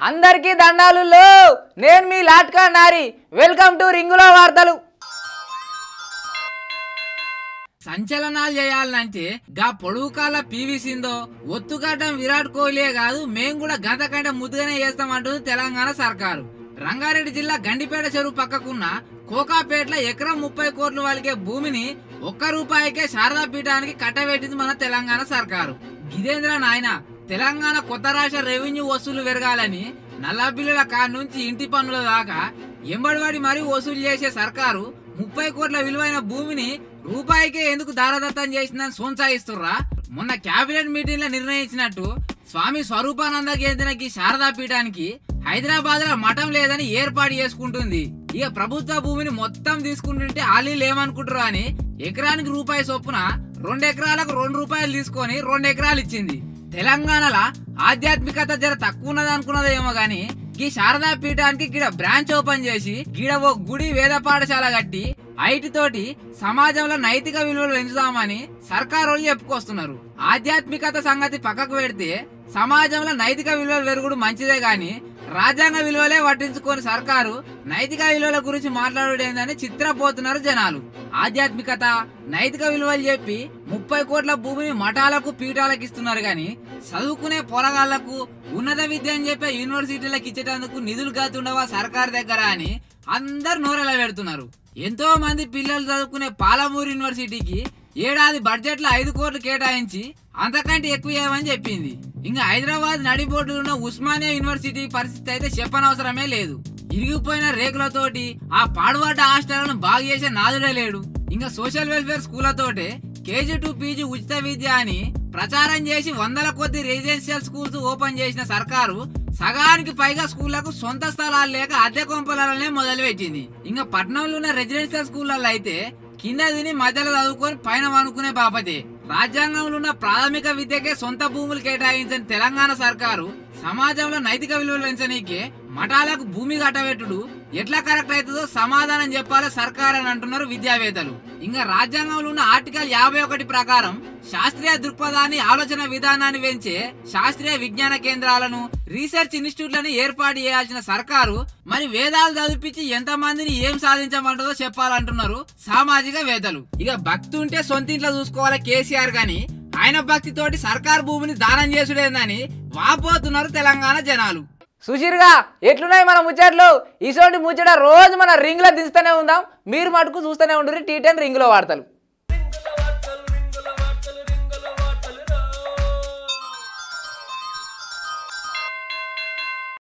అందరికీ దండాలు నేను మీ లాట్కా నారి వెల్కమ్ టు రింగులో వార్తలు సంచలనాలు చేయాలంటే గా పొడుగు కాళ్ళ పీవీ సిందో ఒత్తుగడ్డం విరాట్ కోహ్లీ కాదు మేం కూడా గంట కంటే ముద్దుగానే చేస్తామంటుంది తెలంగాణ సర్కారు రంగారెడ్డి జిల్లా గండిపేట చెరువు పక్కకున్న కోకాపేటలో ఎకరం ముప్పై కోట్ల వాళ్ళకే భూమిని ఒక్క రూపాయికే శారదా పీఠానికి కట్టబెట్టింది మన తెలంగాణ సర్కారు గిదేంద్ర నాయన తెలంగాణ కొత్త రాష్ట్ర రెవెన్యూ వసూలు పెరగాలని నల్ల బిల్లుల కాడ నుంచి ఇంటి పన్నుల దాకా ఎంబడివాడి మరీ వసూలు చేసే సర్కారు ముప్పై కోట్ల విలువైన భూమిని రూపాయికే ఎందుకు దారదత్తం చేసిందని సోంచాయిస్తుర్రా మొన్న కేబినెట్ మీటింగ్ లో నిర్ణయించినట్టు స్వామి స్వరూపానంద కేంద్రకి శారదా పీఠానికి హైదరాబాద్ లో మఠం లేదని ఏర్పాటు చేసుకుంటుంది ఇక ప్రభుత్వ భూమిని మొత్తం తీసుకుంటుంటే ఆలీలు ఏమనుకుంటారు అని ఎకరానికి రూపాయి చొప్పున రెండు ఎకరాలకు రెండు రూపాయలు తీసుకొని రెండు ఎకరాలు ఇచ్చింది తెలంగాణలో ఆధ్యాత్మికత జర తక్కువ ఉన్నది అనుకున్నదేమో గాని ఈ శారదా పీఠానికి గిడ బ్రాంచ్ ఓపెన్ చేసి గిడ ఓ గుడి వేద పాఠశాల కట్టి ఐటి తోటి సమాజంలో నైతిక విలువలు పెంచుదామని సర్కారు వాళ్ళు చెప్పుకొస్తున్నారు ఆధ్యాత్మికత సంగతి పక్కకు పెడితే సమాజంలో నైతిక విలువలు పెరుగుడు మంచిదే గాని రాజ్యాంగ విలువలే పట్టించుకొని సర్కారు నైతిక విలువల గురించి మాట్లాడేందని చిత్రపోతున్నారు జనాలు ఆధ్యాత్మికత నైతిక విలువలు చెప్పి ముప్పై కోట్ల భూమిని మఠాలకు పీఠాలకు ఇస్తున్నారు గాని చదువుకునే పొరగాళ్లకు ఉన్నత విద్య అని చెప్పే యూనివర్సిటీలకు ఇచ్చేటందుకు నిధులు కాతుండవా సర్కార్ దగ్గర అని అందరు నోరెలా పెడుతున్నారు ఎంతో మంది పిల్లలు చదువుకునే పాలమూరు యూనివర్సిటీకి ఏడాది బడ్జెట్ లో ఐదు కోట్లు కేటాయించి అంతకంటే ఎక్కువ చేయమని చెప్పింది ఇంకా హైదరాబాద్ నడిబోర్డులో ఉన్న ఉస్మానియా యూనివర్సిటీ పరిస్థితి అయితే చెప్పనవసరమే లేదు ఇరిగిపోయిన రేకులతోటి ఆ పాడుబడ్డ హాస్టళ్లను బాగు చేసే నాదుడే లేడు ఇంకా సోషల్ వెల్ఫేర్ స్కూళ్లతోటే కేజీ టు పీజీ ఉచిత విద్య అని ప్రచారం చేసి వందల కొద్ది రెసిడెన్షియల్ స్కూల్స్ ఓపెన్ చేసిన సర్కారు సగానికి పైగా స్కూళ్లకు సొంత స్థలాలు లేక అద్దె కొంపలనే మొదలు పెట్టింది ఇంకా పట్నంలో ఉన్న రెసిడెన్షియల్ స్కూళ్ళల్లో అయితే కింద తిని మధ్యలో చదువుకొని పైన అనుకునే బాపతే రాజ్యాంగంలో ఉన్న ప్రాథమిక విద్యకే సొంత భూములు కేటాయించిన తెలంగాణ సర్కారు సమాజంలో నైతిక విలువలు పెంచనీకే మఠాలకు భూమి కట్టబెట్టుడు ఎట్లా కరెక్ట్ అవుతుందో సమాధానం చెప్పాలి సర్కార్ అని అంటున్నారు విద్యావేత్తలు ఇంకా రాజ్యాంగంలో ఉన్న ఆర్టికల్ యాభై ఒకటి ప్రకారం శాస్త్రీయ దృక్పథాన్ని ఆలోచన విధానాన్ని పెంచే శాస్త్రీయ విజ్ఞాన కేంద్రాలను రీసెర్చ్ ఇన్స్టిట్యూట్లను ఏర్పాటు చేయాల్సిన సర్కారు మరి వేదాలు చదివించి ఎంత మందిని ఏం సాధించమంటుందో చెప్పాలంటున్నారు సామాజిక వేత్తలు ఇక భక్తి ఉంటే సొంత ఇంట్లో చూసుకోవాలి కేసీఆర్ గాని ఆయన భక్తితోటి సర్కార్ భూమిని దానం చేసుడేందని వాపోతున్నారు తెలంగాణ జనాలు సుశీర్గా ఎట్లున్నాయి మన ముచ్చట్లు ఇటువంటి ముచ్చట రోజు మన రింగ్లో దించుతూనే ఉందాం మీరు మటుకు చూస్తూనే ఉండరు టీ టెన్ రింగ్లో వార్తలు